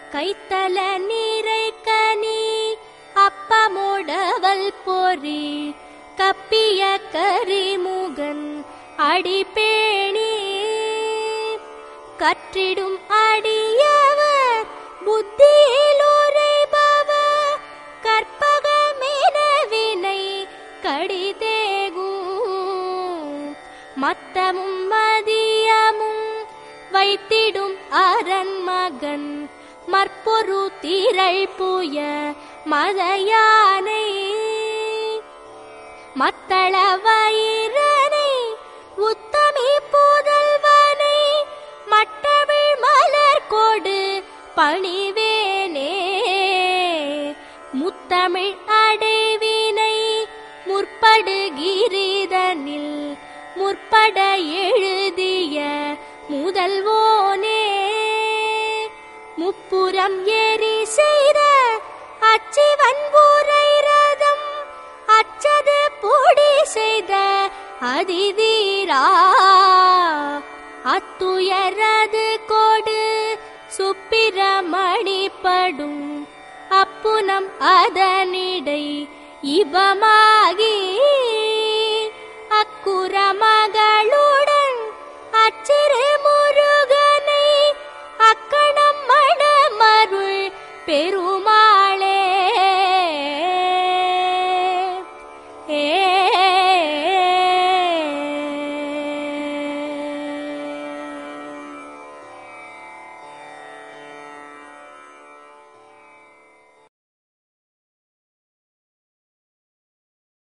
கைத்தல நீரை கனி அப்பமுடவல் பொறி கப்பிய கரிமுகன் அடிபேணி கற்றிடும் அடியவர் புத்தியில் உரைபவர் கற்பகமென வினை கடிதேகும் மத்தமும் மதியமும் வைத்திடும் அரண் மகன் மற்பொரு தீரை புய மதையானை மத்தள வயிறனை உத்தமி புதல்வனை மட்டவிழ் மலர் கொடு பணிவேனே முத்தமிழ் அடைவினை முற்படுகிரிதனில் முற்பட எழுதிய முதல்வோனே முப்புறம் ஏறி செய்த அச்சிவன் ஊரை ரதம் அச்சது பூடி செய்த அதிதீரா அத்துயரது கோடு சுப்பிரமணிப்படும் அப்புனம் அதனிடை இபமாகி அக்குற மகளுடன் அச்சிறு முருகனை அக்கணம் மணமருள் பெரு